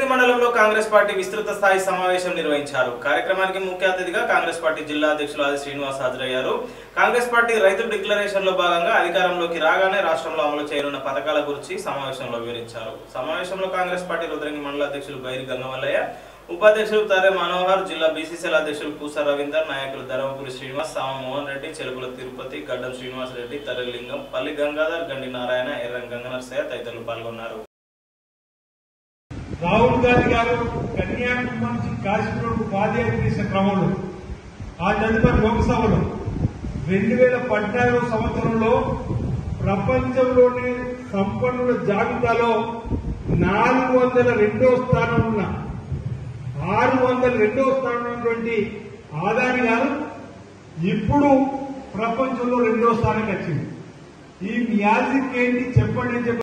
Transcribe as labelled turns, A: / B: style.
A: మండలంలో కాంగ్రెస్ పార్టీ విస్తృత స్థాయి సమావేశం నిర్వహించారు కార్యక్రమానికి ముఖ్య అతిథిగా కాంగ్రెస్ పార్టీ జిల్లా అధ్యక్షులు ఆది శ్రీనివాస్ హాజరయ్యారు కాంగ్రెస్ పార్టీ రైతు డిక్లరేషన్ లో భాగంగా అధికారంలోకి రాగానే రాష్ట్రంలో అమలు చేయనున్న పథకాల గురించి సమావేశంలో వివరించారు సమావేశంలో కాంగ్రెస్ పార్టీ రుద్రంగి మండల అధ్యక్షులు బైరి గంగమల్లయ్య ఉపాధ్యక్షులు తరే మనోహర్ జిల్లా బీసీసీఎల్ అధ్యక్షులు పూస రవీందర్ నాయకులు ధర్మపురి శ్రీనివాస్ సామ మోహన్ రెడ్డి చెలుకుల తిరుపతి గడ్డం శ్రీనివాస్ రెడ్డి తరలింగం పల్లి గంగాధర్ గండి నారాయణ ఎర్రం గంగనర్సయ్య తదితరులు పాల్గొన్నారు
B: రాహుల్ గాంధీ గారు కన్యాకుమారి నుంచి కాశ్మీర్ పాదయాత్ర చేసిన క్రమంలో ఆ తదుపరి లోక్సభలో రెండు వేల పద్నాలుగో సంవత్సరంలో ప్రపంచంలోని సంపన్నుల జాబితాలో నాలుగు వందల రెండో స్థానం ఉన్న ఆరు వందల రెండో స్థానం ఉన్నటువంటి ఆదాని గారు ఇప్పుడు ప్రపంచంలో రెండో స్థానానికి వచ్చింది ఈ మ్యాజిక్ ఏంటి చెప్పండి అని చెప్పి